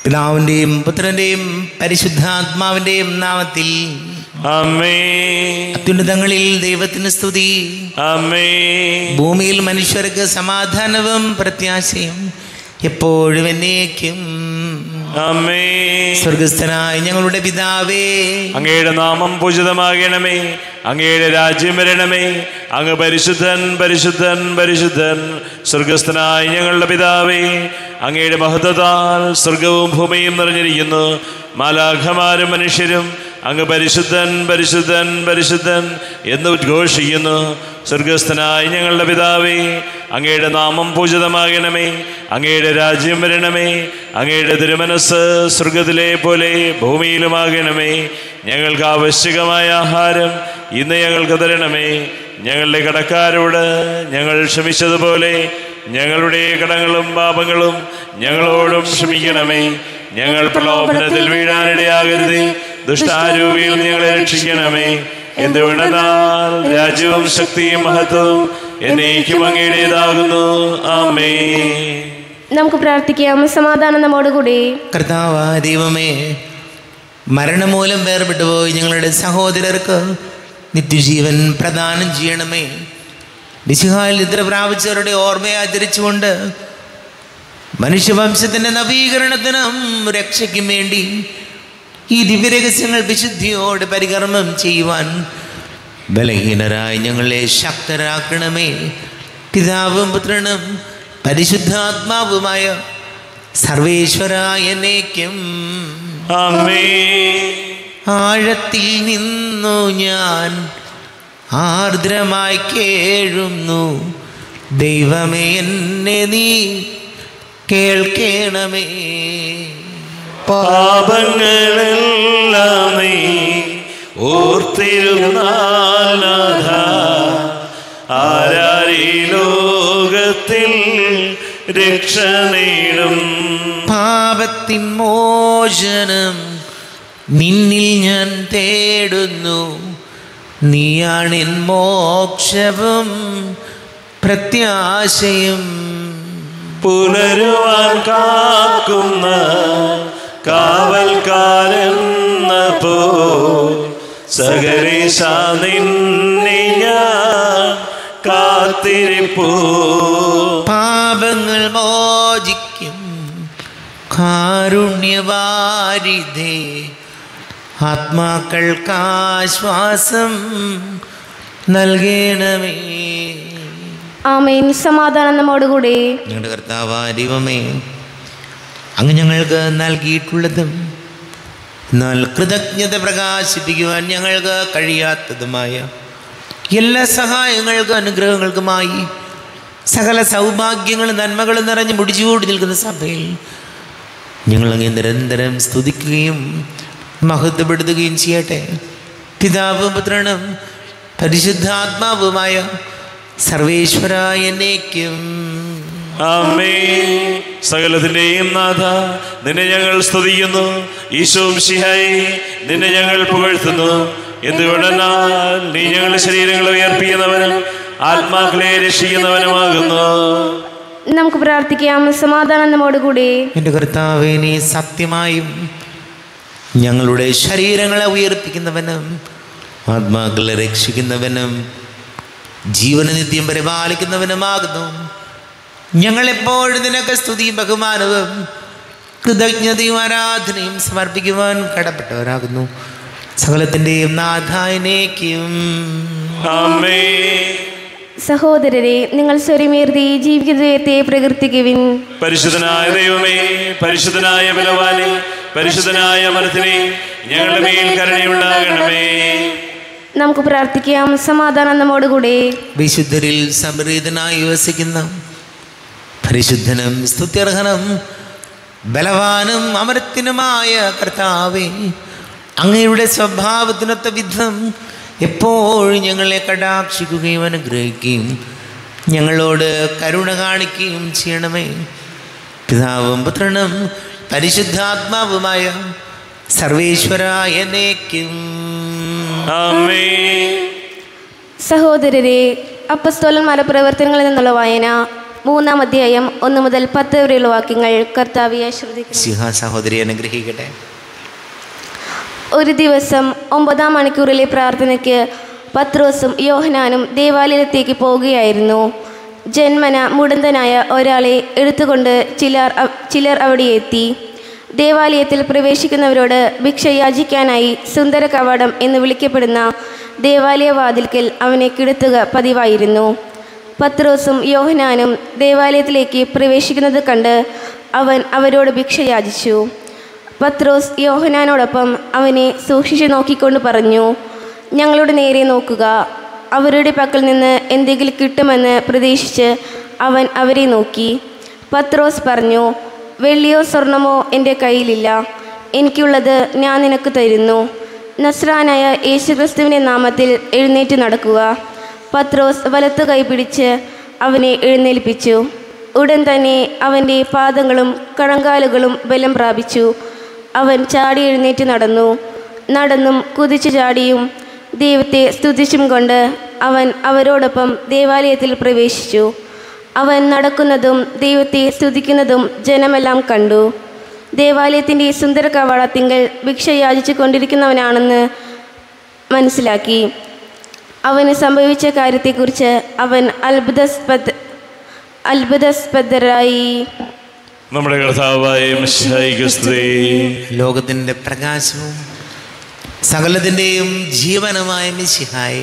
പിതാവിൻ്റെയും പുത്രൻ്റെയും പരിശുദ്ധാത്മാവിൻ്റെയും നാമത്തിൽ അമ്മേ അത്യുന്നതങ്ങളിൽ ദൈവത്തിന് സ്തുതി അമ്മേ ഭൂമിയിൽ മനുഷ്യർക്ക് സമാധാനവും പ്രത്യാശയും എപ്പോഴും എന്നേക്കും അമ്മേ സ്വർഗസ്ഥനായ ഞങ്ങളുടെ പിതാവേ അങ്ങയുടെ നാമം പൂജിതമാകണമേ അങ്ങയുടെ രാജ്യം വരണമേ അങ്ങ് പരിശുദ്ധൻ പരിശുദ്ധൻ പരിശുദ്ധൻ സ്വർഗസ്ഥനായ ഞങ്ങളുടെ പിതാവേ അങ്ങയുടെ മഹത്വത്താൽ സ്വർഗവും ഭൂമിയും നിറഞ്ഞിരിക്കുന്നു മാലാഖമാരും മനുഷ്യരും അങ്ങ് പരിശുദ്ധൻ പരിശുദ്ധൻ പരിശുദ്ധൻ എന്ന് ഉദ്ഘോഷിക്കുന്നു സ്വർഗസ്ഥനായ ഞങ്ങളുടെ പിതാവേ അങ്ങയുടെ നാമം പൂജിതമാകണമേ അങ്ങയുടെ രാജ്യം വരണമേ അങ്ങയുടെ തിരുമനസ് സ്വർഗത്തിലെ പോലെ ഭൂമിയിലുമാകണമേ ഞങ്ങൾക്ക് ആവശ്യകമായ ആഹാരം ഇന്ന് ഞങ്ങൾക്ക് തരണമേ ഞങ്ങളുടെ കടക്കാരോട് ഞങ്ങൾ ക്ഷമിച്ചതുപോലെ ഞങ്ങളുടെ കടങ്ങളും പാപങ്ങളും ഞങ്ങളോടും ക്ഷമിക്കണമേ ഞങ്ങൾ പ്രലോഭനത്തിൽ വീഴാനിടയാകരുതേ ദുഷ്ടാരൂപിയിൽ ഞങ്ങളെ രക്ഷിക്കണമേ എന്തുകൊണ്ടെന്നാൽ രാജ്യവും ശക്തിയും മഹത്വവും എന്നേക്കും അങ്ങയുടേതാകുന്നു ആമേ നമുക്ക് പ്രാർത്ഥിക്കാം സമാധാനം നമ്മോടുകൂടി കർത്താവ് ദൈവമേ മരണം മൂലം വേർപെട്ടുപോയി ഞങ്ങളുടെ സഹോദരർക്ക് നിത്യജീവൻ പ്രദാനം ചെയ്യണമേ വിശുഹായിൽ നിദ്ര പ്രാപിച്ചവരുടെ ഓർമ്മയെ ആചരിച്ചുകൊണ്ട് മനുഷ്യവംശത്തിൻ്റെ നവീകരണത്തിനും രക്ഷയ്ക്കും വേണ്ടി ഈ ദിവ്യരഹസ്യങ്ങൾ വിശുദ്ധിയോട് പരികർമ്മം ചെയ്യുവാൻ ബലഹീനരായി ഞങ്ങളെ ശക്തരാക്കണമേ പിതാവും പുത്രനും പരിശുദ്ധാത്മാവുമായ സർവേശ്വരായ എന്നേക്കും ആമേ ആഴത്തിൽ നിന്നു ഞാൻ ആർദ്രമായി കേഴുന്നു ദൈവമേ എന്നെ നീ കേൾക്കണമേ പാപങ്ങളെല്ലാം നീ ഓർത്തിരുന്നാൽ നാഥ, ആരാരീ ലോകത്തിൽ രക്ഷ നേടും പാപത്തിൻ മോചനം നിന്നിൽ ഞാൻ തേടുന്നു നീയാണെൻ മോക്ഷവും പ്രത്യാശയും പുലരുവാൻ കാക്കുന്ന കാവൽക്കാരെന്ന പോ സകലേശ നിന്നെ ഞാൻ കാത്തിരിപ്പൂ പാപങ്ങൾ മോചിക്കും കാരുണ്യവാരിധേ ആത്മാക്കൾക്കാശ്വാസം നൽകണമേ ആമേൻ സമാധാനം നമ്മോടുകൂടി ഞങ്ങളുടെ കർത്താവ് ദൈവമേ അങ്ങ് ഞങ്ങൾക്ക് നൽകിയിട്ടുള്ളതും എന്നാൽ കൃതജ്ഞത പ്രകാശിപ്പിക്കുവാൻ ഞങ്ങൾക്ക് കഴിയാത്തതുമായ എല്ലാ സഹായങ്ങൾക്കും അനുഗ്രഹങ്ങൾക്കുമായി സകല സൗഭാഗ്യങ്ങളും നന്മകളും നിറഞ്ഞ് മുടിച്ചുകൂടി നിൽക്കുന്ന സഭയിൽ ഞങ്ങളങ്ങ് നിരന്തരം സ്തുതിക്കുകയും മഹത്വപ്പെടുത്തുകയും ചെയ്യട്ടെ പിതാവും പുത്രനും പരിശുദ്ധാത്മാവുമായ സർവേശ്വരായ എന്നേക്കും അമ്മേ സകലത്തിന്റെയും നാഥ നിന്നെ ഞങ്ങൾ സ്തുതിക്കുന്നു ഈശോം ശിഹായി നിന്നെ ഞങ്ങൾ പുകഴ്ത്തുന്നു എന്തുകൊണ്ടെന്നാൽ നീ ഞങ്ങളുടെ ശരീരങ്ങളെ ഉയർപ്പിക്കുന്നവനും ആത്മാക്കളെ രക്ഷിക്കുന്നവനുമാകുന്നു നമുക്ക് പ്രാർത്ഥിക്കാം സമാധാനം നമ്മോടുകൂടി എൻ്റെ കർത്താവേ നീ സത്യമായും ഞങ്ങളുടെ ശരീരങ്ങളെ ഉയർപ്പിക്കുന്നവനും ആത്മാക്കളെ രക്ഷിക്കുന്നവനും ജീവന നിത്യം പരിപാലിക്കുന്നവനുമാകുന്നു ഞങ്ങളെപ്പോഴും നിനക്ക് സ്തുതിയും ബഹുമാനവും കൃതജ്ഞതയും ആരാധനയും സമർപ്പിക്കുവാൻ കടപ്പെട്ടവരാകുന്നു സകലത്തിൻ്റെയും നാഥായനേക്കും അമ്മേ സഹോദരരെ നിങ്ങൾ സ്വരമേർത്തി ജീവിതത്തെ പ്രകീർത്തിക്കുവിൻ പരിശുദ്ധനായ ദൈവമേ പരിശുദ്ധനായ ബലവാനെ പരിശുദ്ധനായ മരത്തിനെ ഞങ്ങളുടെ മേൽ കരുണയുണ്ടാകണമേ നമുക്ക് പ്രാർത്ഥിക്കാം സമാധാനം നമ്മോടുകൂടി വിശുദ്ധരിൽ സമൃദ്ധനായി വസിക്കുന്ന പരിശുദ്ധനും സ്തുത്യർഹനും ബലവാനും അമരത്തിനുമായ കർത്താവേ അങ്ങയുടെ സ്വഭാവത്തിനൊത്ത വിധം എപ്പോഴും ഞങ്ങളെ കടാക്ഷിക്കുകയും അനുഗ്രഹിക്കുകയും ഞങ്ങളോട് കരുണ കാണിക്കുകയും ചെയ്യണമേ പിതാവും പുത്രനും പരിശുദ്ധാത്മാവുമായ സർവേശ്വരായ എന്നേക്കും അമ്മേ സഹോദരരെ അപ്പസ്തോലന്മാരുടെ പ്രവർത്തനങ്ങളിൽ നിന്നുള്ള വായന മൂന്നാം അധ്യായം ഒന്ന് മുതൽ പത്ത് വരെയുള്ള വാക്യങ്ങൾ കർത്താവിയെ ശ്രദ്ധിക്കുന്നു സിംഹ സഹോദരി അനുഗ്രഹിക്കട്ടെ ഒരു ദിവസം ഒമ്പതാം മണിക്കൂറിലെ പ്രാർത്ഥനയ്ക്ക് പത്രോസും യോഹനാനും ദേവാലയത്തിലേക്ക് പോവുകയായിരുന്നു ജന്മന മുടന്തനായ ഒരാളെ എടുത്തുകൊണ്ട് ചിലർ അവ- ചിലർ അവിടെ എത്തി ദേവാലയത്തിൽ പ്രവേശിക്കുന്നവരോട് ഭിക്ഷ യാചിക്കാനായി സുന്ദര കവാടം എന്ന് വിളിക്കപ്പെടുന്ന ദേവാലയ വാതിൽക്കൽ അവനെ കിടത്തുക പതിവായിരുന്നു പത്രോസും യോഹനാനും ദേവാലയത്തിലേക്ക് പ്രവേശിക്കുന്നത് കണ്ട് അവൻ അവരോട് ഭിക്ഷ യാചിച്ചു പത്രോസ് യോഹനാനോടൊപ്പം അവനെ സൂക്ഷിച്ചു നോക്കിക്കൊണ്ട് പറഞ്ഞു ഞങ്ങളുടെ നേരെ നോക്കുക അവരുടെ പക്കൽ നിന്ന് എന്തെങ്കിലും കിട്ടുമെന്ന് പ്രതീക്ഷിച്ച് അവൻ അവരെ നോക്കി പത്രോസ് പറഞ്ഞു വെള്ളിയോ സ്വർണമോ എൻ്റെ കയ്യിലില്ല എനിക്കുള്ളത് ഞാൻ നിനക്ക് തരുന്നു നസ്രാനായ യേശുക്രിസ്തുവിൻ്റെ നാമത്തിൽ എഴുന്നേറ്റ് നടക്കുക പത്രോസ് വലത്തു കൈ പിടിച്ച് അവനെ എഴുന്നേൽപ്പിച്ചു ഉടൻ തന്നെ അവൻ്റെ പാദങ്ങളും കണങ്കാലുകളും ബലം പ്രാപിച്ചു അവൻ ചാടി എഴുന്നേറ്റ് നടന്നു നടന്നും കുതിച്ചു ചാടിയും ദൈവത്തെ സ്തുതിച്ചും കൊണ്ട് അവൻ അവരോടൊപ്പം ദേവാലയത്തിൽ പ്രവേശിച്ചു അവൻ നടക്കുന്നതും ദൈവത്തെ സ്തുതിക്കുന്നതും ജനമെല്ലാം കണ്ടു ദേവാലയത്തിൻ്റെ സുന്ദര കവാടത്തിങ്കൽ ഭിക്ഷ യാചിച്ചു കൊണ്ടിരിക്കുന്നവനാണെന്ന് മനസ്സിലാക്കി അവന് സംഭവിച്ച കാര്യത്തെക്കുറിച്ച് അവൻ അത്ഭുതസ്പദ അത്ഭുതസ്പദരായി നമ്മുടെ കർത്താവായ മിശിഹായിക്ക് സ്തുതി ലോകത്തിൻ്റെ പ്രകാശവും സകലത്തിൻ്റെയും ജീവനുമായ മിശിഹായി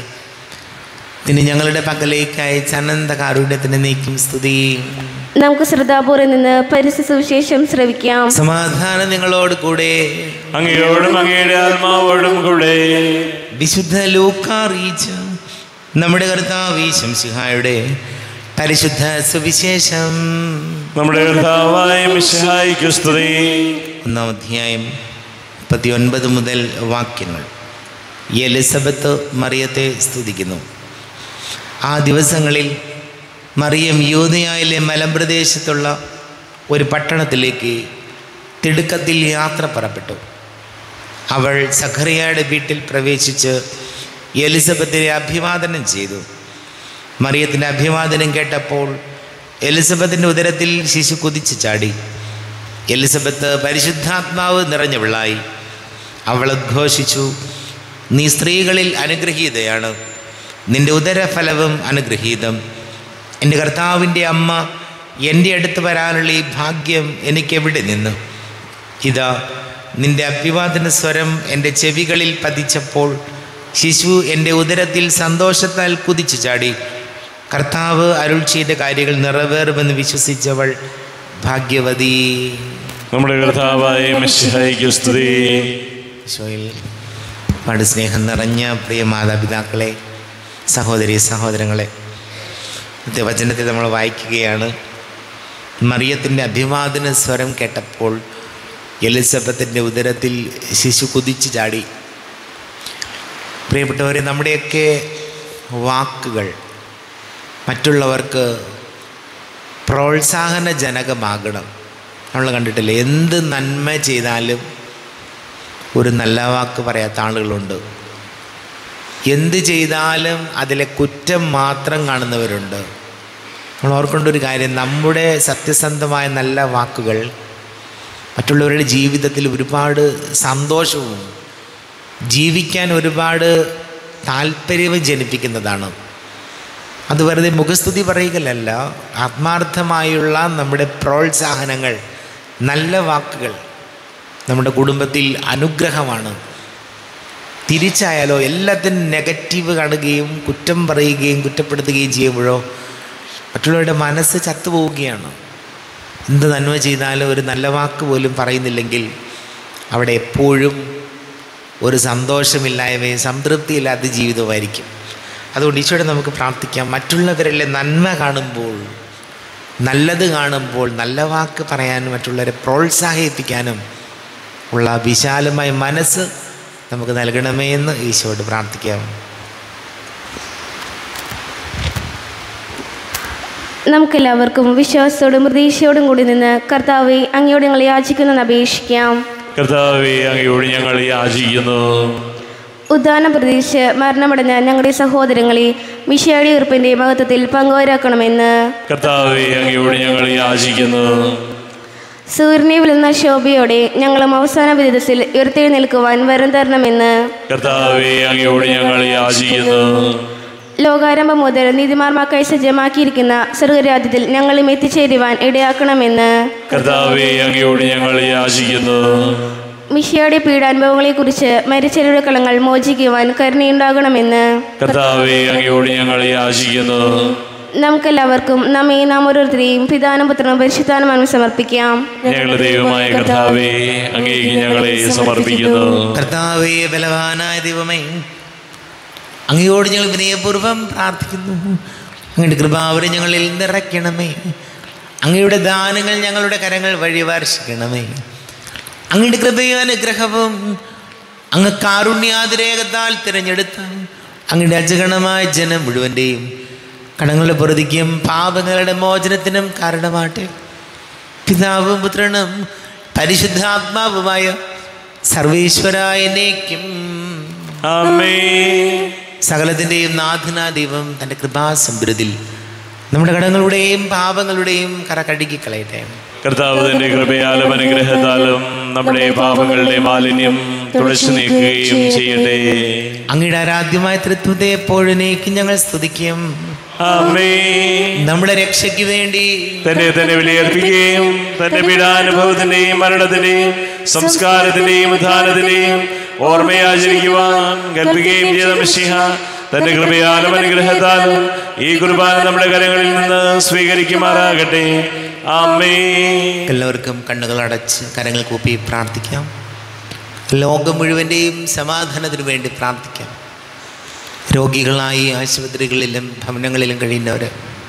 ഇനി ഞങ്ങളുടെ പക്കലേക്ക് അയച്ച അനന്ത കാരുണ്യത്തിന് നീക്കും സ്തുതി നമുക്ക് ശ്രദ്ധാപൂർവ്വം നിന്ന് പരിസ്ഥിതി സുവിശേഷം ശ്രവിക്കാം സമാധാനം നിങ്ങളോട് കൂടെ അങ്ങയോടും അങ്ങയുടെ ആത്മാവോടും കൂടെ വിശുദ്ധ ലൂക്കാറിയിച്ച നമ്മുടെ കർത്താവ് ശംസിഹായുടെ പരിശുദ്ധ സുവിശേഷം നമ്മുടെ കർത്താവായ മിശിഹായിക്ക് സ്തുതി ഒന്നാം അധ്യായം മുപ്പത്തി ഒൻപത് മുതൽ വാക്യങ്ങൾ എലിസബത്ത് മറിയത്തെ സ്തുതിക്കുന്നു ആ ദിവസങ്ങളിൽ മറിയം യൂതയായിലെ മലമ്പ്രദേശത്തുള്ള ഒരു പട്ടണത്തിലേക്ക് തിടുക്കത്തിൽ യാത്ര പുറപ്പെട്ടു അവൾ സഖറിയയുടെ വീട്ടിൽ പ്രവേശിച്ച് എലിസബത്തിനെ അഭിവാദനം ചെയ്തു മറിയത്തിൻ്റെ അഭിവാദനം കേട്ടപ്പോൾ എലിസബത്തിൻ്റെ ഉദരത്തിൽ ശിശു കുതിച്ചു ചാടി എലിസബത്ത് പരിശുദ്ധാത്മാവ് നിറഞ്ഞവളായി അവൾ ഉദ്ഘോഷിച്ചു നീ സ്ത്രീകളിൽ അനുഗ്രഹീതയാണ് നിന്റെ ഉദരഫലവും അനുഗ്രഹീതം എൻ്റെ കർത്താവിൻ്റെ അമ്മ എൻ്റെ അടുത്ത് വരാനുള്ള ഈ ഭാഗ്യം എനിക്കെവിടെ നിന്ന് ഇതാ നിന്റെ അഭിവാദന സ്വരം എൻ്റെ ചെവികളിൽ പതിച്ചപ്പോൾ ശിശു എൻ്റെ ഉദരത്തിൽ സന്തോഷത്താൽ കുതിച്ചു ചാടി കർത്താവ് അരുൾ ചെയ്ത കാര്യങ്ങൾ നിറവേറുമെന്ന് വിശ്വസിച്ചവൾ ഭാഗ്യവതി നമ്മുടെ കർത്താവായ മിശിഹായിക്ക് സ്തുതി ഈശോയിൽ ഒരുപാട് സ്നേഹം നിറഞ്ഞ പ്രിയ മാതാപിതാക്കളെ സഹോദരി സഹോദരങ്ങളെ ഇന്നത്തെ വചനത്തിൽ നമ്മൾ വായിക്കുകയാണ് മറിയത്തിൻ്റെ അഭിവാദന സ്വരം കേട്ടപ്പോൾ എലിസബത്തിൻ്റെ ഉദരത്തിൽ ശിശു കുതിച്ചു ചാടി പ്രിയപ്പെട്ടവരെ നമ്മുടെയൊക്കെ വാക്കുകൾ മറ്റുള്ളവർക്ക് പ്രോത്സാഹനജനകമാകണം നമ്മൾ കണ്ടിട്ടില്ലേ എന്ത് നന്മ ചെയ്താലും ഒരു നല്ല വാക്ക് പറയാത്ത ആളുകളുണ്ട് എന്ത് ചെയ്താലും അതിലെ കുറ്റം മാത്രം കാണുന്നവരുണ്ട് നമ്മൾ ഓർക്കേണ്ട ഒരു കാര്യം നമ്മുടെ സത്യസന്ധമായ നല്ല വാക്കുകൾ മറ്റുള്ളവരുടെ ജീവിതത്തിൽ ഒരുപാട് സന്തോഷവും ജീവിക്കാൻ ഒരുപാട് താല്പര്യവും ജനിപ്പിക്കുന്നതാണ് അത് വെറുതെ മുഖസ്തുതി പറയുകയല്ല ആത്മാർത്ഥമായുള്ള നമ്മുടെ പ്രോത്സാഹനങ്ങൾ നല്ല വാക്കുകൾ നമ്മുടെ കുടുംബത്തിൽ അനുഗ്രഹമാണ് തിരിച്ചായാലോ എല്ലാത്തിനും നെഗറ്റീവ് കാണുകയും കുറ്റം പറയുകയും കുറ്റപ്പെടുത്തുകയും ചെയ്യുമ്പോഴോ മറ്റുള്ളവരുടെ മനസ്സ് ചത്തുപോവുകയാണ് എന്ത് നന്മ ചെയ്താലും ഒരു നല്ല വാക്ക് പോലും പറയുന്നില്ലെങ്കിൽ അവിടെ എപ്പോഴും ഒരു സന്തോഷമില്ലായ്മയും സംതൃപ്തിയില്ലാത്ത ജീവിതമായിരിക്കും അതുകൊണ്ട് ഈശോയുടെ നമുക്ക് പ്രാർത്ഥിക്കാം മറ്റുള്ളവരിലെ നന്മ കാണുമ്പോൾ നല്ലത് കാണുമ്പോൾ നല്ല വാക്ക് പറയാനും മറ്റുള്ളവരെ പ്രോത്സാഹിപ്പിക്കാനും ഉള്ള വിശാലമായ മനസ്സ് നമുക്ക് നൽകണമേ എന്ന് ഈശോയോട് പ്രാർത്ഥിക്കാം നമുക്കെല്ലാവർക്കും വിശ്വാസത്തോടും പ്രതീക്ഷയോടും കൂടി നിന്ന് കർത്താവെ അങ്ങയോട് ഞങ്ങൾ യാചിക്കുന്നെന്ന് അപേക്ഷിക്കാം കർത്താവെ അങ്ങയോട് ഞങ്ങൾ യാചിക്കുന്നു ഉദ്ധാനം പ്രതീക്ഷിച്ച് മരണമടഞ്ഞ ഞങ്ങളുടെ സഹോദരങ്ങളെ മിഷയുടെ ഉറപ്പിൻ്റെ മഹത്വത്തിൽ പങ്കുവരാക്കണമെന്ന് കർത്താവെ അങ്ങയോട് ഞങ്ങൾ യാചിക്കുന്നു സൂര്യനെ വിളുന്ന ശോഭയോടെ ഞങ്ങളും അവസാന വിധത്തിൽ ഉയർത്തെഴുന്നേൽക്കുവാൻ വരം തരണമെന്ന് കർത്താവെ അങ്ങയോട് ഞങ്ങൾ യാചിക്കുന്നു ലോകാരംഭം മുതൽ നീതിമാർമാക്കായി സജ്ജമാക്കിയിരിക്കുന്ന സ്വർഗരാജ്യത്തിൽ ഞങ്ങളും എത്തിച്ചേരുവാൻ ഇടയാക്കണമെന്ന് കർത്താവെ അങ്ങയോട് ഞങ്ങൾ യാചിക്കുന്നു മിഷയുടെ പീഡാനുഭവങ്ങളെക്കുറിച്ച് മരിച്ചവരുടെ കളങ്ങൾ മോചിക്കുവാൻ കരുണയുണ്ടാകണമെന്ന് കർത്താവെ അങ്ങയോട് ഞങ്ങൾ യാചിക്കുന്നു നമുക്കെല്ലാവർക്കും നമ്മെ നാം ഓരോരുത്തരെയും പിതാനും പുത്രനും പരിശുദ്ധാനുമാനും സമർപ്പിക്കാം ഞങ്ങളുടെ ദൈവമായ കർത്താവെ അങ്ങേക്ക് ഞങ്ങളെ സമർപ്പിക്കുന്നു കർത്താവേ ബലവാനായ ദൈവമേ അങ്ങയോട് ഞങ്ങൾ വിനയപൂർവ്വം പ്രാർത്ഥിക്കുന്നു അങ്ങയുടെ കൃപാവരെ ഞങ്ങളിൽ നിറയ്ക്കണമേ അങ്ങയുടെ ദാനങ്ങൾ ഞങ്ങളുടെ കരങ്ങൾ വഴി വർഷിക്കണമേ അങ്ങയുടെ കൃപയും അനുഗ്രഹവും അങ്ങ് കാരുണ്യാതിരേകത്താൽ തിരഞ്ഞെടുത്ത അങ്ങയുടെ അജഗണമായ ജനം മുഴുവൻ്റെയും കടങ്ങളുടെ പൊറുതിക്കും പാപങ്ങളുടെ മോചനത്തിനും കാരണമാട്ടെ പിതാവും പുത്രനും പരിശുദ്ധാത്മാവുമായ സർവേശ്വരായനേക്കും അമ്മേ സകലത്തിൻ്റെയും നാഥനാ ദൈവം തൻ്റെ കൃപാസമൃദ്ധിൽ നമ്മുടെ കടങ്ങളുടെയും പാപങ്ങളുടെയും കറ കഴുകി കളയട്ടെ കർത്താവ് തന്റെ കൃപയാലും അനുഗ്രഹത്താലും നമ്മുടെ പാപങ്ങളുടെ മാലിന്യം തുടച്ചു നീക്കുകയും ചെയ്യട്ടെ അങ്ങയുടെ ആരാധ്യമായ തൃത്വത്തെ എപ്പോഴേക്കും ഞങ്ങൾ സ്തുതിക്കും അമ്മേ നമ്മുടെ രക്ഷയ്ക്ക് വേണ്ടി തന്നെ തന്നെ വിലയർപ്പിക്കുകയും തന്റെ പീഡാനുഭവത്തിന്റെയും മരണത്തിന്റെയും സംസ്കാരത്തിന്റെയും ഉദ്ധാനത്തിന്റെയും ഓർമ്മയാചരിക്കുവാൻ കൽപ്പിക്കുകയും ചെയ്ത മിശിഹ തന്റെ കൃപയാലും അനുഗ്രഹത്താലും ഈ കുർബാന നമ്മുടെ കരങ്ങളിൽ നിന്ന് സ്വീകരിക്കുമാറാകട്ടെ അമ്മേ എല്ലാവർക്കും കണ്ണുകൾ അടച്ച് കരങ്ങൾ കൂപ്പി പ്രാർത്ഥിക്കാം ലോകം മുഴുവൻ്റെയും സമാധാനത്തിനു വേണ്ടി പ്രാർത്ഥിക്കാം രോഗികളായി ആശുപത്രികളിലും ഭവനങ്ങളിലും കഴിയുന്നവർ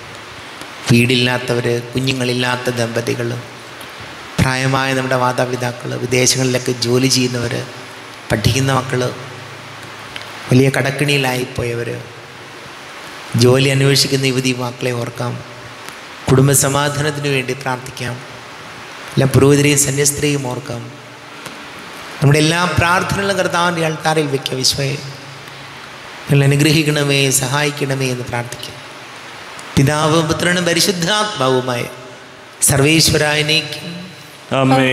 വീടില്ലാത്തവർ കുഞ്ഞുങ്ങളില്ലാത്ത ദമ്പതികൾ പ്രായമായ നമ്മുടെ മാതാപിതാക്കൾ വിദേശങ്ങളിലൊക്കെ ജോലി ചെയ്യുന്നവർ പഠിക്കുന്ന മക്കൾ വലിയ കടക്കിണിയിലായിപ്പോയവർ ജോലി അന്വേഷിക്കുന്ന യുവതി മക്കളെ ഓർക്കാം കുടുംബ സമാധാനത്തിന് വേണ്ടി പ്രാർത്ഥിക്കാം എല്ലാ പുരോഹിതരെയും സന്യസ്ത്രീയും ഓർക്കാം നമ്മുടെ എല്ലാ പ്രാർത്ഥനകളും കർത്താവിൻ്റെ ആൾക്കാരിൽ വയ്ക്കുക വിശ്വയെ നിങ്ങൾ അനുഗ്രഹിക്കണമേ സഹായിക്കണമേ എന്ന് പ്രാർത്ഥിക്കാം പിതാവും പുത്രനും പരിശുദ്ധാത്മാവുമായ സർവേശ്വരായനേക്കും അമ്മേ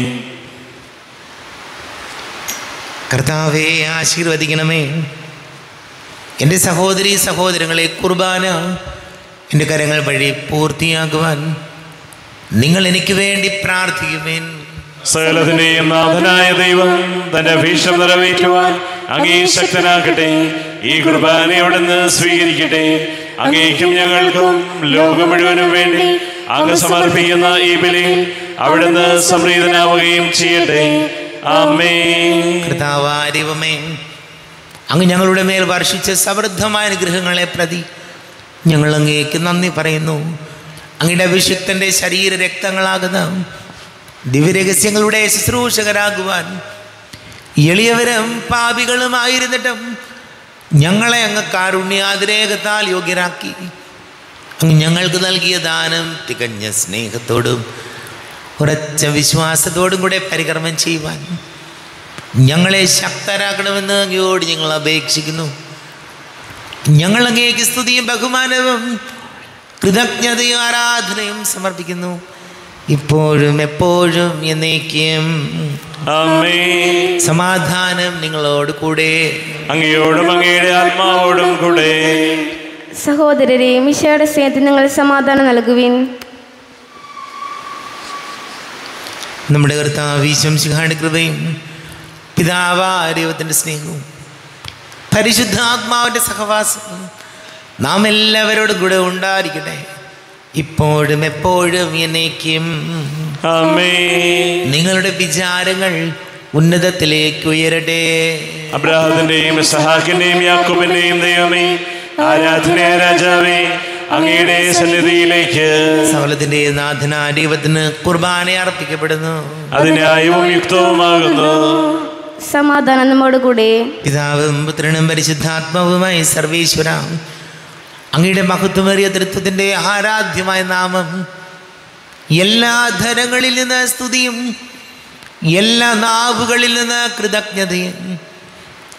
കർത്താവെ ആശീർവദിക്കണമേ എൻ്റെ സഹോദരി സഹോദരങ്ങളെ കുർബാന എൻ്റെ കരങ്ങൾ വഴി പൂർത്തിയാക്കുവാൻ നിങ്ങൾ എനിക്ക് വേണ്ടി പ്രാർത്ഥിക്കുമേൻ സകലത്തിന്റെയും നാഥനായ ദൈവം തന്റെ അഭീഷ്ടം നിറവേറ്റുവാൻ അങ്ങേ ശക്തനാക്കട്ടെ ഈ കുർബാന അവിടുന്ന് സ്വീകരിക്കട്ടെ അങ്ങേക്കും ഞങ്ങൾക്കും ലോകം മുഴുവനും വേണ്ടി അങ്ങ് സമർപ്പിക്കുന്ന ഈ ബലിയിൽ അവിടുന്ന് സംപ്രീതനാവുകയും ചെയ്യട്ടെ ആമേ കർത്താവാരിവമേ അങ്ങ് ഞങ്ങളുടെ മേൽ വർഷിച്ച സമൃദ്ധമായ അനുഗ്രഹങ്ങളെ പ്രതി ഞങ്ങൾ അങ്ങേക്ക് നന്ദി പറയുന്നു അങ്ങയുടെ അഭിഷിക്തൻ്റെ ശരീര രക്തങ്ങളാകുന്ന ദിവ്യരഹസ്യങ്ങളുടെ ശുശ്രൂഷകരാകുവാൻ എളിയവരും പാപികളുമായിരുന്നിട്ടും ഞങ്ങളെ അങ്ങ് കാരുണ്യാതിരേകത്താൽ യോഗ്യരാക്കി അങ്ങ് ഞങ്ങൾക്ക് നൽകിയ ദാനം തികഞ്ഞ സ്നേഹത്തോടും ഉറച്ച വിശ്വാസത്തോടും കൂടെ പരികർമ്മം ചെയ്യുവാൻ ഞങ്ങളെ ശക്തരാക്കണമെന്ന് അങ്ങയോട് ഞങ്ങൾ അപേക്ഷിക്കുന്നു ഞങ്ങൾ അങ്ങേക്ക് സ്തുതിയും ബഹുമാനവും കൃതജ്ഞതയും ആരാധനയും സമർപ്പിക്കുന്നു ഇപ്പോഴും എപ്പോഴും എന്നേക്കും ആമേ സമാധാനം നിങ്ങളോട് കൂടെ അങ്ങയോടും അങ്ങയുടെ ആത്മാവോടും കൂടെ സഹോദരരെ മിശയുടെ സ്നേഹത്തിൽ നിങ്ങൾ സമാധാനം നൽകുവിൻ നമ്മുടെ കർത്താവ് ഈശംശിഹാന്റെ കൃപയും പിതാവായ ദൈവത്തിൻ്റെ സ്നേഹവും പരിശുദ്ധാത്മാവിൻ്റെ സഹവാസവും നാം എല്ലാവരോടും കൂടെ ഉണ്ടായിരിക്കട്ടെ ഇപ്പോഴും എപ്പോഴും എന്നേക്കും ആമേ നിങ്ങളുടെ വിചാരങ്ങൾ ഉന്നതത്തിലേക്ക് ഉയരട്ടെ അബ്രാഹത്തിന്റെയും സഹാക്കിന്റെയും യാക്കോബിന്റെയും ദൈവമേ ആരാധനയ രാജാവേ അങ്ങയുടെ സന്നിധിയിലേക്ക് സകലത്തിൻ്റെ നാഥന ദൈവത്തിന് കുർബാന അർപ്പിക്കപ്പെടുന്നു അത് ന്യായവും യുക്തവുമാകുന്നു സമാധാനം നമ്മോട് കൂടെ പിതാവും പുത്രനും പരിശുദ്ധാത്മാവുമായി സർവേശ്വര അങ്ങയുടെ മഹത്വമേറിയ തൃത്വത്തിൻ്റെ ആരാധ്യമായ നാമം എല്ലാ ധനങ്ങളിൽ നിന്ന് സ്തുതിയും എല്ലാ നാവുകളിൽ നിന്ന് കൃതജ്ഞതയും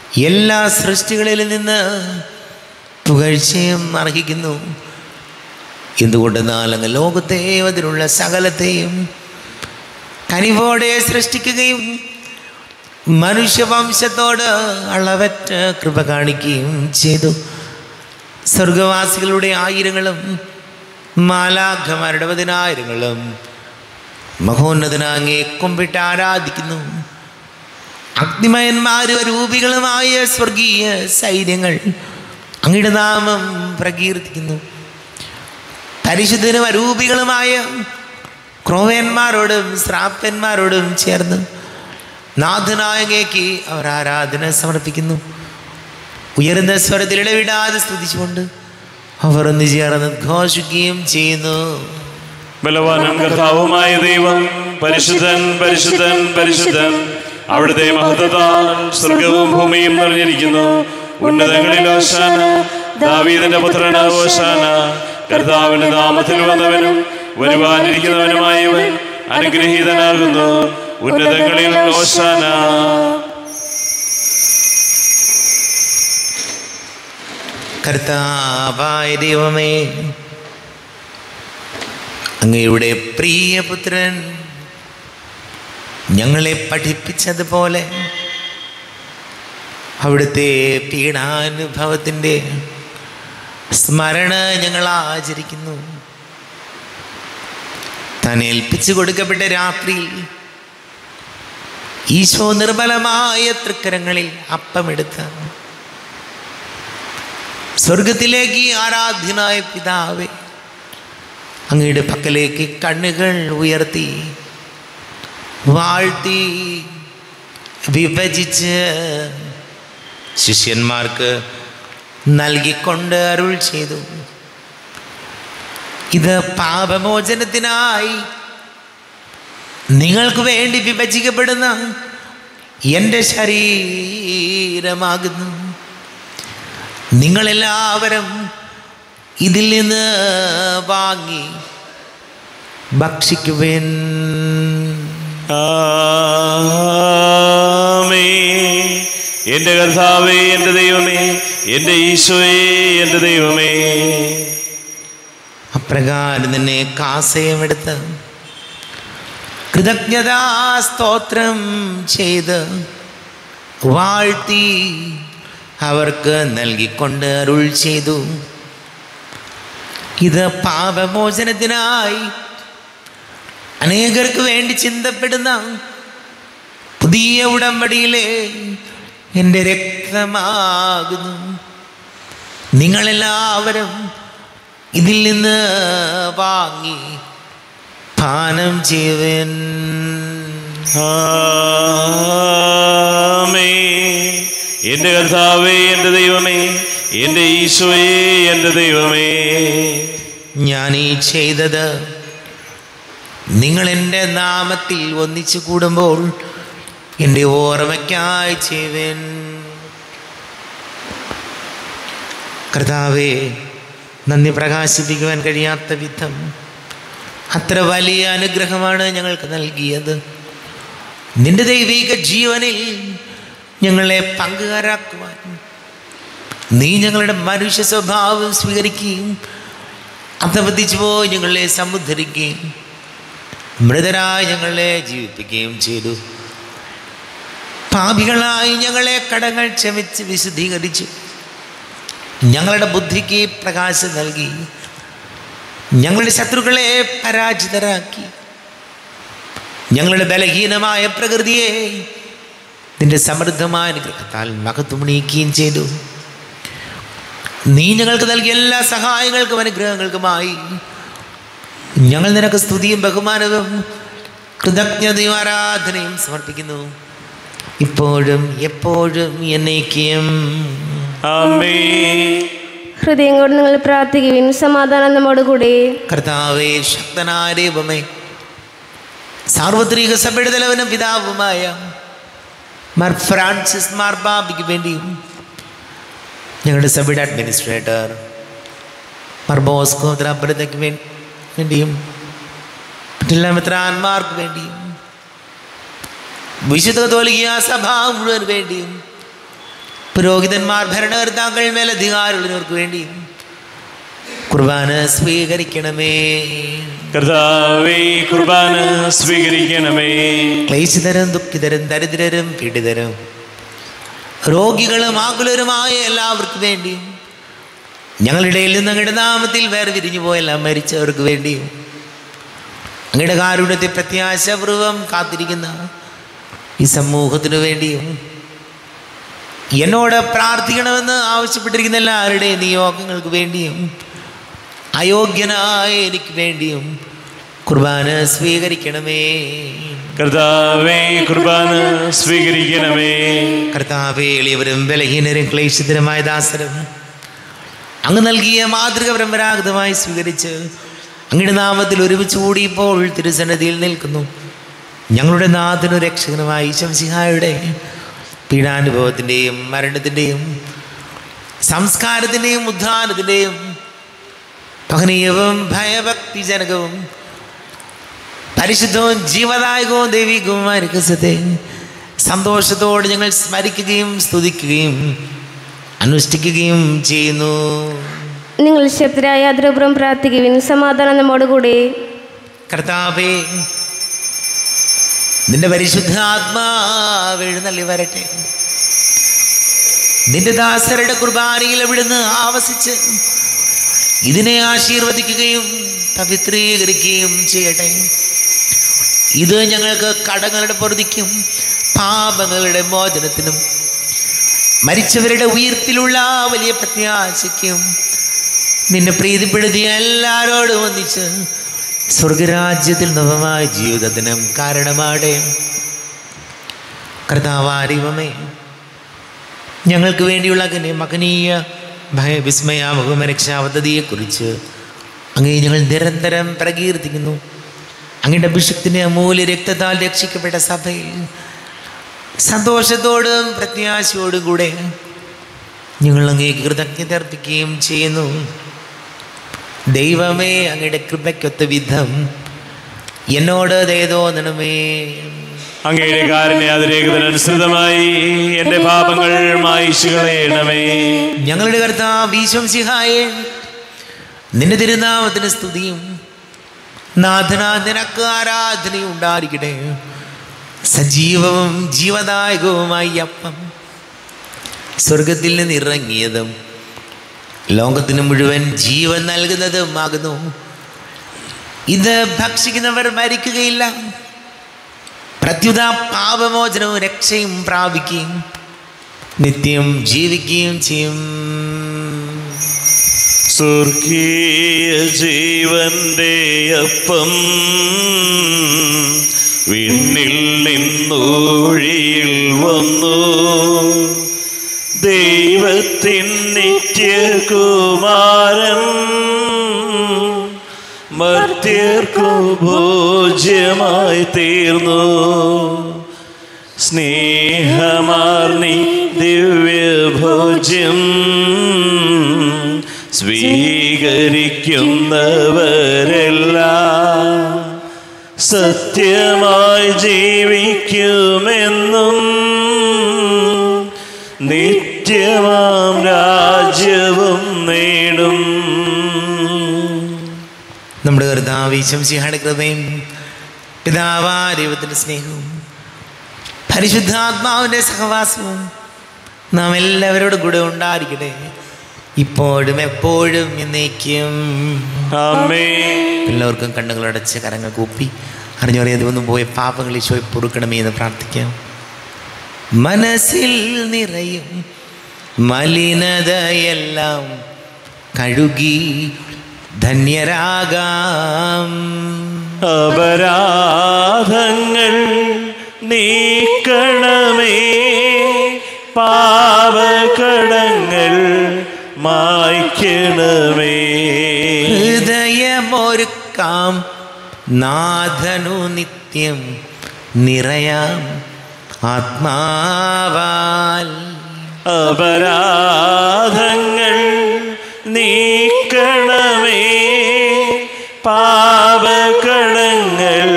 എല്ലാ സൃഷ്ടികളിൽ നിന്ന് പുകഴ്ചയും അർഹിക്കുന്നു എന്തുകൊണ്ടെന്നാൽ അങ്ങ് ലോകത്തെയും അതിലുള്ള സകലത്തെയും കനിവോടെ സൃഷ്ടിക്കുകയും മനുഷ്യവംശത്തോട് അളവറ്റ കൃപ കാണിക്കുകയും ചെയ്തു സ്വർഗവാസികളുടെ ആയിരങ്ങളും മാലാഖമാരുടെ പതിനായിരങ്ങളും മഹോന്നതനാങ്ങെ കുമ്പിട്ട് ആരാധിക്കുന്നു അഗ്നിമയന്മാരും രൂപികളുമായ സ്വർഗീയ സൈന്യങ്ങൾ അങ്ങയുടെ നാമം പ്രകീർത്തിക്കുന്നു പരിശുദ്ധനും അരൂപികളുമായ ക്രോവന്മാരോടും ശ്രാപ്പന്മാരോടും ചേർന്ന് നാഥനായകേക്ക് അവർ ആരാധന സമർപ്പിക്കുന്നു ഉയർന്ന സ്വരത്തിൽ ഇടവിടാതെ സ്തുതിച്ചുകൊണ്ട് അവർ ഒന്ന് ചേർന്ന് ഘോഷിക്കുകയും ചെയ്യുന്നു ബലവാനും കർത്താവുമായ ദൈവം പരിശുദ്ധൻ പരിശുദ്ധൻ പരിശുദ്ധൻ അവിടുത്തെ മഹത്വത്താൽ സ്വർഗവും ഭൂമിയും നിറഞ്ഞിരിക്കുന്നു ഉന്നതങ്ങളിൽ ഓശാന ദാവീദിന്റെ പുത്രന ഓശാന കർത്താവിന്റെ നാമത്തിൽ വന്നവനും വരുവാനിരിക്കുന്നവനുമായവൻ അനുഗ്രഹീതനാകുന്നു ഉന്നതങ്ങളിൽ ഓശാന കർത്താവായ ദൈവമേ അങ്ങയുടെ പ്രിയപുത്രൻ ഞങ്ങളെ പഠിപ്പിച്ചതുപോലെ അവിടുത്തെ പീഡാനുഭവത്തിൻ്റെ സ്മരണ ഞങ്ങൾ ആചരിക്കുന്നു താൻ ഏൽപ്പിച്ചു കൊടുക്കപ്പെട്ട രാത്രിയിൽ ഈശോ നിർബലമായ തൃക്കരങ്ങളിൽ അപ്പമെടുത്ത് സ്വർഗത്തിലേക്ക് ആരാധ്യനായ പിതാവേ അങ്ങയുടെ പക്കലേക്ക് കണ്ണുകൾ ഉയർത്തി വാഴ്ത്തി വിഭജിച്ച് ശിഷ്യന്മാർക്ക് നൽകിക്കൊണ്ട് അരുൾ ചെയ്തു ഇത് പാപമോചനത്തിനായി നിങ്ങൾക്ക് വേണ്ടി വിഭജിക്കപ്പെടുന്ന എൻ്റെ ശരീരമാകുന്നു നിങ്ങളെല്ലാവരും ഇതിൽ നിന്ന് വാങ്ങി ഭക്ഷിക്കുവേൻ ആമേ എന്റെ കർത്താവേ എന്റെ ദൈവമേ എന്റെ ഈശോയെ എന്റെ ദൈവമേ അപ്രകാരം തന്നെ കാസയമെടുത്ത് കൃതജ്ഞതാ സ്തോത്രം ചെയ്ത് വാഴ്ത്തി അവർക്ക് നൽകിക്കൊണ്ട് അരുൾ ചെയ്തു ഇത് പാപമോചനത്തിനായി അനേകർക്ക് വേണ്ടി ചിന്തപ്പെടുന്ന പുതിയ ഉടമ്പടിയിലെ എൻ്റെ രക്തമാകുന്നു നിങ്ങളെല്ലാവരും ഇതിൽ നിന്ന് വാങ്ങി പാനം ചെയ്യുവൻ ആമേ എന്റെ കർത്താവേ എന്റെ ദൈവമേ എന്റെ ഈശോയെ എന്റെ ദൈവമേ ഞാൻ ഈ ചെയ്തത് നിങ്ങൾ എൻ്റെ നാമത്തിൽ ഒന്നിച്ചു കൂടുമ്പോൾ എൻ്റെ ഓർമ്മയ്ക്കായി ചെയ്യുവൻ കർത്താവേ നന്ദി പ്രകാശിപ്പിക്കുവാൻ കഴിയാത്ത വിധം അത്ര വലിയ അനുഗ്രഹമാണ് ഞങ്ങൾക്ക് നൽകിയത് നിന്റെ ദൈവിക ജീവനിൽ ഞങ്ങളെ പങ്കുകാരാക്കുവാൻ നീ ഞങ്ങളുടെ മനുഷ്യ സ്വഭാവം സ്വീകരിക്കുകയും അധപതിച്ചു പോയി ഞങ്ങളെ സമുദ്ധരിക്കുകയും മൃതരായി ഞങ്ങളെ ജീവിപ്പിക്കുകയും ചെയ്തു പാപികളായി ഞങ്ങളെ കടങ്ങൾ ക്ഷമിച്ച് വിശുദ്ധീകരിച്ചു ഞങ്ങളുടെ ബുദ്ധിക്ക് പ്രകാശം നൽകി ഞങ്ങളുടെ ശത്രുക്കളെ പരാജിതരാക്കി ഞങ്ങളുടെ ബലഹീനമായ പ്രകൃതിയെ നിന്റെ സമൃദ്ധമായ അനുഗ്രഹത്താൽ മഹത്വമണിയിക്കുകയും ചെയ്തു നീ ഞങ്ങൾക്ക് നൽകിയ എല്ലാ സഹായങ്ങൾക്കും അനുഗ്രഹങ്ങൾക്കുമായി ഞങ്ങൾ നിനക്ക് സ്തുതിയും ബഹുമാനവും കൃതജ്ഞതയും ആരാധനയും സമർപ്പിക്കുന്നു ഇപ്പോഴും എപ്പോഴും എന്നേക്കും ആമേ ഹൃദയം കൊണ്ട് നിങ്ങൾ പ്രാർത്ഥിക്കുവിൻ സമാധാനം നമ്മോടുകൂടി കർത്താവേ ശക്തനായ ദൈവമേ സാർവത്രിക സഭയുടെ തലവനും പിതാവുമായ മാർ ഫ്രാൻസിസ് മാർ ബാബിക്ക് വേണ്ടിയും ഞങ്ങളുടെ സഭയുടെ അഡ്മിനിസ്ട്രേറ്റർ മാർ ബോസ്കോ ദ്രാപരതയ്ക്ക് വേണ്ടിയും മറ്റെല്ലാ മിത്രാന്മാർക്ക് വേണ്ടിയും വിശുദ്ധ തോലിയ സഭ മുഴുവൻ വേണ്ടിയും പുരോഹിതന്മാർ ഭരണകർത്താക്കൾ മേലധികാരമുള്ളവർക്ക് വേണ്ടിയും കുർബാന സ്വീകരിക്കണമേ കർത്താവേ കുർബാന സ്വീകരിക്കണമേ ക്ലേശിതരും ദുഃഖിതരും ദരിദ്രരും പീഡിതരും രോഗികളും ആകുലരുമായ എല്ലാവർക്കും വേണ്ടിയും ഞങ്ങളുടെ ഇടയിൽ നിന്ന് അങ്ങയുടെ നാമത്തിൽ വേറെ വിരിഞ്ഞു പോയെല്ലാം മരിച്ചവർക്ക് വേണ്ടിയും അങ്ങയുടെ കാരുണ്യത്തെ പ്രത്യാശപൂർവം കാത്തിരിക്കുന്ന ഈ സമൂഹത്തിനു വേണ്ടിയും എന്നോട് പ്രാർത്ഥിക്കണമെന്ന് ആവശ്യപ്പെട്ടിരിക്കുന്ന എല്ലാവരുടെയും നിയോഗങ്ങൾക്ക് വേണ്ടിയും അയോഗ്യനായ എനിക്ക് വേണ്ടിയും കുർബാന സ്വീകരിക്കണമേ കർത്താവേ കുർബാന സ്വീകരിക്കണമേ കർത്താവേ എളിയവരും ബലഹീനരും ക്ലേശിതരുമായ ദാസരും അങ്ങ് നൽകിയ മാതൃക പരമ്പരാഗതമായി സ്വീകരിച്ച് അങ്ങയുടെ നാമത്തിൽ ഒരുമിച്ച് കൂടി ഇപ്പോൾ തിരുസന്നതിയിൽ നിൽക്കുന്നു ഞങ്ങളുടെ നാഥനും രക്ഷകനുമായി ശംസിഹായുടെ പീഡാനുഭവത്തിൻ്റെയും മരണത്തിൻ്റെയും സംസ്കാരത്തിൻ്റെയും ഉദ്ധാനത്തിൻ്റെയും മഹനീയവും ഭയഭക്തിജനകവും പരിശുദ്ധവും ജീവദായകവും ദൈവികവുമായ രഹസ്യത്തെ സന്തോഷത്തോടെ ഞങ്ങൾ സ്മരിക്കുകയും സ്തുതിക്കുകയും അനുഷ്ഠിക്കുകയും ചെയ്യുന്നു നിങ്ങൾ ശക്തരായ അതിരപുറം പ്രാർത്ഥിക്കുവിൻ സമാധാനം നമ്മോടുകൂടി കർത്താവേ നിന്റെ പരിശുദ്ധ ആത്മാവ് എഴുന്നള്ളി വരട്ടെ നിന്റെ ദാസരുടെ കുർബാനയിൽ എവിടുന്ന് ആവസിച്ച് ഇതിനെ ആശീർവദിക്കുകയും പവിത്രീകരിക്കുകയും ചെയ്യട്ടെ ഇത് ഞങ്ങൾക്ക് കടങ്ങളുടെ പൊറുതിക്കും പാപങ്ങളുടെ മോചനത്തിനും മരിച്ചവരുടെ ഉയർപ്പിലുള്ള വലിയ പ്രത്യാശയ്ക്കും നിന്നെ പ്രീതിപ്പെടുത്തിയ എല്ലാവരോടും ഒന്നിച്ച് സ്വർഗരാജ്യത്തിൽ നവമായ ജീവിതത്തിനും കാരണമാടെ കർത്താവാരിവമേ ഞങ്ങൾക്ക് വേണ്ടിയുള്ള അങ്ങനെ മകനീയ ഭയവിസ്മയാമുഖമ രക്ഷാപദ്ധതിയെക്കുറിച്ച് അങ്ങേ ഞങ്ങൾ നിരന്തരം പ്രകീർത്തിക്കുന്നു അങ്ങയുടെ അഭിഷക്തിൻ്റെ അമൂല്യ രക്തത്താൽ രക്ഷിക്കപ്പെട്ട സഭയിൽ സന്തോഷത്തോടും പ്രത്യാശയോടും കൂടെ ഞങ്ങൾ അങ്ങേക്ക് കൃതജ്ഞത അർപ്പിക്കുകയും ചെയ്യുന്നു ദൈവമേ അങ്ങയുടെ കൃപയ്ക്കൊത്ത വിധം എന്നോട് ദയതോന്നണമേ അങ്ങയുടെ കാരുണ്യ അതിരേഖതനുസൃതമായി എന്റെ പാപങ്ങൾ മായിച്ചു കളയണമേ ഞങ്ങളുടെ കർത്താവ് ഈശോം സിഹായെ നിന്റെ തിരുനാമത്തിന് സ്തുതിയും നാഥന നിനക്ക് ആരാധനയും ഉണ്ടായിരിക്കട്ടെ സജീവവും ജീവദായകവുമായി ഈ അപ്പം സ്വർഗത്തിൽ നിന്ന് ഇറങ്ങിയതും ലോകത്തിന് മുഴുവൻ ജീവൻ നൽകുന്നതും ആകുന്നു ഇത് ഭക്ഷിക്കുന്നവർ മരിക്കുകയില്ല പ്രത്യുത പാപമോചനവും രക്ഷയും പ്രാപിക്കുകയും നിത്യം ജീവിക്കുകയും ചെയ്യും സ്വർഗീയ ജീവന്റെ അപ്പം വിണ്ണിൽ നിന്നൂഴിയിൽ വന്നു ദൈവത്തിൻ നിത്യകുമാരൻ മർത്യർക്കു ഭോജ്യമായി തീർന്നു സ്നേഹമാർന്നി ദിവ്യഭോജ്യം സ്വീകരിക്കുന്നവരെല്ലാം സത്യമായി ജീവിക്കുമെന്നും നിത്യമാം രാജ്യവും നേടും നമ്മുടെ കർത്താവ് ശംസിഹാട് കൃപയും പിതാവാ ദൈവത്തിൻ്റെ സ്നേഹവും പരിശുദ്ധാത്മാവിൻ്റെ സഹവാസവും നാം എല്ലാവരോടും കൂടെ ഉണ്ടായിരിക്കട്ടെ ഇപ്പോഴും എപ്പോഴും എന്നേക്കും ആമേ എല്ലാവർക്കും കണ്ണുകളടച്ച് കരങ്ങൾ കൂപ്പി അറിഞ്ഞറിയാതെ ഒന്നും പോയ പാപങ്ങൾ ഈശോയെ പൊറുക്കണമേ എന്ന് പ്രാർത്ഥിക്കാം മനസ്സിൽ നിറയും മലിനതയെല്ലാം കഴുകി ധന്യരാകാം അപരാധങ്ങൾ നീക്കണമേ പാപകടങ്ങൾ മായ്ക്കണമേ ഹൃദയമൊരുക്കാം നാഥനു നിത്യം നിറയാം ആത്മാവാൽ അപരാധങ്ങൾ നീക്കണമേ പാപകടങ്ങൾ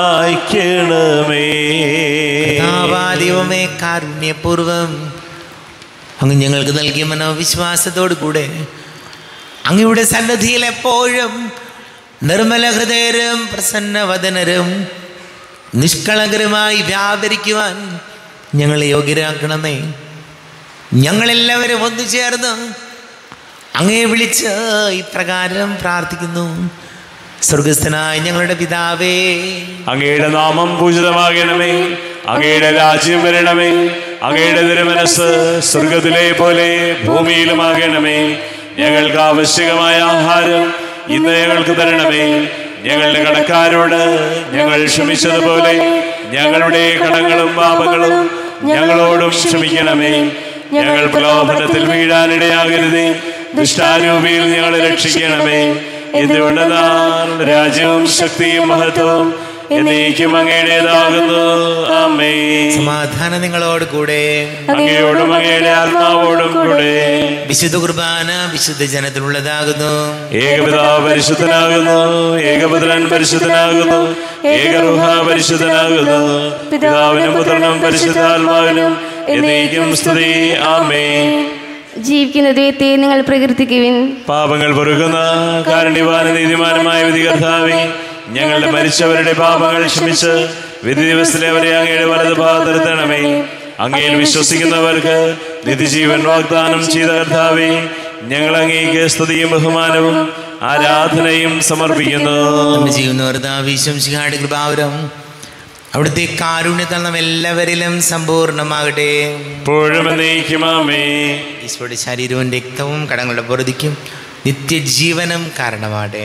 മായ്ക്കണമേ കർത്താവാദിവമേ കാരുണ്യപൂർവം അങ്ങ് ഞങ്ങൾക്ക് നൽകിയ മനോവിശ്വാസത്തോടു കൂടെ അങ്ങയുടെ സന്നദ്ധിയിൽ എപ്പോഴും നിർമ്മല ഹൃദയരും പ്രസന്നവദനരും നിഷ്കളങ്കരുമായി വ്യാപരിക്കുവാൻ ഞങ്ങളെ യോഗ്യരാക്കണമേ ഞങ്ങളെല്ലാവരും ഒന്നു ചേർന്ന് അങ്ങയെ വിളിച്ച് ഇപ്രകാരം പ്രാർത്ഥിക്കുന്നു സ്വർഗസ്ഥനായ ഞങ്ങളുടെ പിതാവേ അങ്ങയുടെ നാമം പൂജിതമാകണമേ അങ്ങയുടെ രാജ്യം വരണമേ അങ്ങയുടെ തിരുമനസ് സ്വർഗത്തിലെ പോലെ ഭൂമിയിലുമാകണമേ ഞങ്ങൾക്ക് ആവശ്യകമായ ആഹാരം ഇന്ന് ഞങ്ങൾക്ക് തരണമേ ഞങ്ങളുടെ കടക്കാരോട് ഞങ്ങൾ ക്ഷമിച്ചതുപോലെ ഞങ്ങളുടെ കടങ്ങളും പാപങ്ങളും ഞങ്ങളോടും ക്ഷമിക്കണമേ ഞങ്ങൾ പ്രലോഭനത്തിൽ വീഴാനിടയാകരുതേ ദുഷ്ടാരൂപിയിൽ ഞങ്ങളെ രക്ഷിക്കണമേ എന്തുകൊണ്ടെന്നാൽ രാജ്യവും ശക്തിയും മഹത്വവും എന്നേക്കും അങ്ങയുടേതാകുന്നു ആമേ സമാധാനം നിങ്ങളോട് കൂടെ അങ്ങയോടും അങ്ങയുടെ ആത്മാവോടും കൂടെ വിശുദ്ധ കുർബാന വിശുദ്ധ ജനത്തിനുള്ളതാകുന്നു ഏകപിതാവ് പരിശുദ്ധനാകുന്നു ഏകപുത്രൻ പരിശുദ്ധനാകുന്നു ഏകറുഹ പരിശുദ്ധനാകുന്നു പിതാവിനും പുത്രനും പരിശുദ്ധാത്മാവിനും എന്നേക്കും സ്തുതി ആമേ ജീവിക്കുന്ന ദൈവത്തെ നിങ്ങൾ പ്രകീർത്തിക്കുവിൻ പാപങ്ങൾ പൊറുക്കുന്ന കാരുണ്യവാന നീതിമാനമായ വിധി കർത്താവേ ഞങ്ങളുടെ മരിച്ചവരുടെ പാപങ്ങൾ ക്ഷമിച്ച് വിധി ദിവസത്തിലെ അവരെ അങ്ങയുടെ വലത് ഭാഗത്തിരുത്തണമേ അങ്ങയിൽ വിശ്വസിക്കുന്നവർക്ക് നിധിജീവൻ വാഗ്ദാനം ചെയ്ത കർത്താവേ ഞങ്ങൾ അങ്ങേക്ക് സ്തുതിയും ബഹുമാനവും ആരാധനയും സമർപ്പിക്കുന്നു നമ്മെ ചെയ്യുന്നവർദ്ദാവീശം ശിഹാടി കൃപാവരം അവിടുത്തെ കാരുണ്യത്താൽ നാം എല്ലാവരിലും സമ്പൂർണ്ണമാകട്ടെ ഇപ്പോഴും എന്നേക്കുമാമേ ഈശോയുടെ ശരീരവും രക്തവും കടങ്ങളുടെ പൊറുതിക്കും നിത്യജീവനം കാരണമാകട്ടെ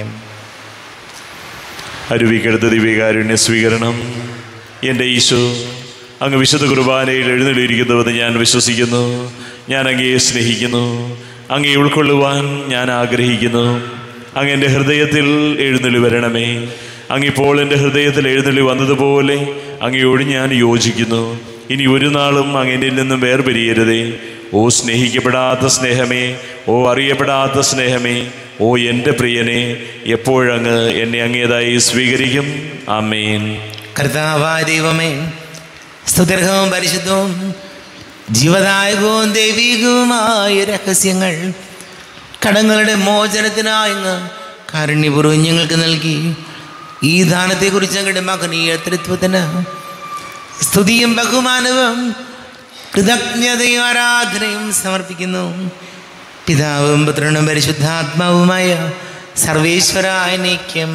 അരുവിക്കെടുത്ത ദിവ്യകാരുണ്യ സ്വീകരണം എൻ്റെ ഈശോ അങ്ങ് വിശുദ്ധ കുർബാനയിൽ എഴുന്നള്ളിയിരിക്കുന്നുവെന്ന് ഞാൻ വിശ്വസിക്കുന്നു ഞാൻ അങ്ങയെ സ്നേഹിക്കുന്നു അങ്ങയെ ഉൾക്കൊള്ളുവാൻ ഞാൻ ആഗ്രഹിക്കുന്നു അങ്ങ് എൻ്റെ ഹൃദയത്തിൽ എഴുന്നള്ളി വരണമേ അങ്ങിപ്പോൾ എൻ്റെ ഹൃദയത്തിൽ എഴുന്നള്ളി വന്നതുപോലെ അങ്ങയോട് ഞാൻ യോജിക്കുന്നു ഇനി ഒരു നാളും അങ്ങനിൽ നിന്നും വേർപിരിയരുതേ ഓ സ്നേഹിക്കപ്പെടാത്ത സ്നേഹമേ ഓ അറിയപ്പെടാത്ത സ്നേഹമേ ഓ എൻ്റെ പ്രിയനെ എപ്പോഴങ്ങ് എന്നെ അങ്ങേതായി സ്വീകരിക്കും ആമേൻ കർത്താവായ ദൈവമേ സ്തുതിർഹവും പരിശുദ്ധവും ജീവദായകവും ദൈവികവുമായ രഹസ്യങ്ങൾ കടങ്ങളുടെ മോചനത്തിനായി അങ്ങ് കാരുണ്യപൂർവ്വം ഞങ്ങൾക്ക് നൽകി ഈ ദാനത്തെക്കുറിച്ച് അങ്ങയുടെ മകനീയ തൃത്വത്തിന് സ്തുതിയും ബഹുമാനവും കൃതജ്ഞതയും ആരാധനയും സമർപ്പിക്കുന്നു പിതാവും പുത്രനും പരിശുദ്ധാത്മാവുമായ സർവേശ്വരായ നീക്യം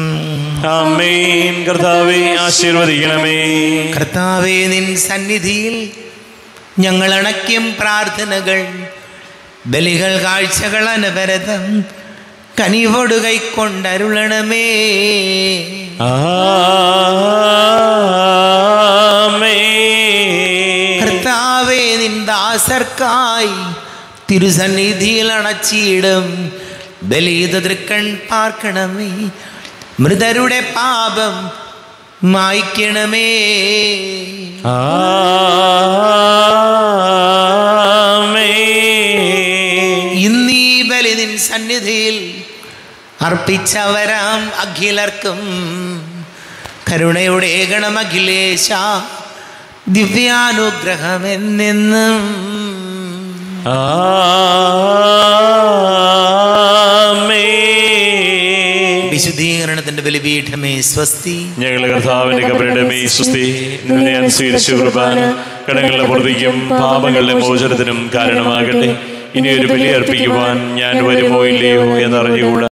ആമേൻ കർത്താവെ ആശീർവദിക്കണമേ കർത്താവേ നിൻ സന്നിധിയിൽ ഞങ്ങൾ അണയ്ക്കും പ്രാർത്ഥനകൾ ബലികൾ കാഴ്ചകൾ അനവരതം കനിവോട് കൈക്കൊണ്ടരുളണമേ ആമേൻ കർത്താവേ നിൻ ദാസർക്കായി തിരുസന്നിധിയിൽ അണച്ചിടും ബലീത തൃക്കൺ പാർക്കണമേ മൃതരുടെ പാപം മായ്ക്കണമേ ആമേൻ ഇന്നീ ബലി നിൻ സന്നിധിയിൽ അർപ്പിച്ചവരാം അഖിലർക്കും കരുണയുടെ ഗണം അഖിലേശ ദിവ്യാനുഗ്രഹം എന്നെന്നും ആമേൻ വിശുദ്ധീകരണത്തിന്റെ ബലിപീഠമേ സ്വസ്തി ഞങ്ങളുടെ കർത്താവിന്റെ കബരുടെ മേ സുസ്തി നിന്നെ ഞാൻ സ്വീകരിച്ച കുർബാന കടങ്ങളുടെ പൊറുതിക്കും പാപങ്ങളുടെ മോചനത്തിനും കാരണമാകട്ടെ ഇനി ഒരു ബലി അർപ്പിക്കുവാൻ ഞാൻ വരുമോ ഇല്ലയോ എന്നറിഞ്ഞുകൂടാ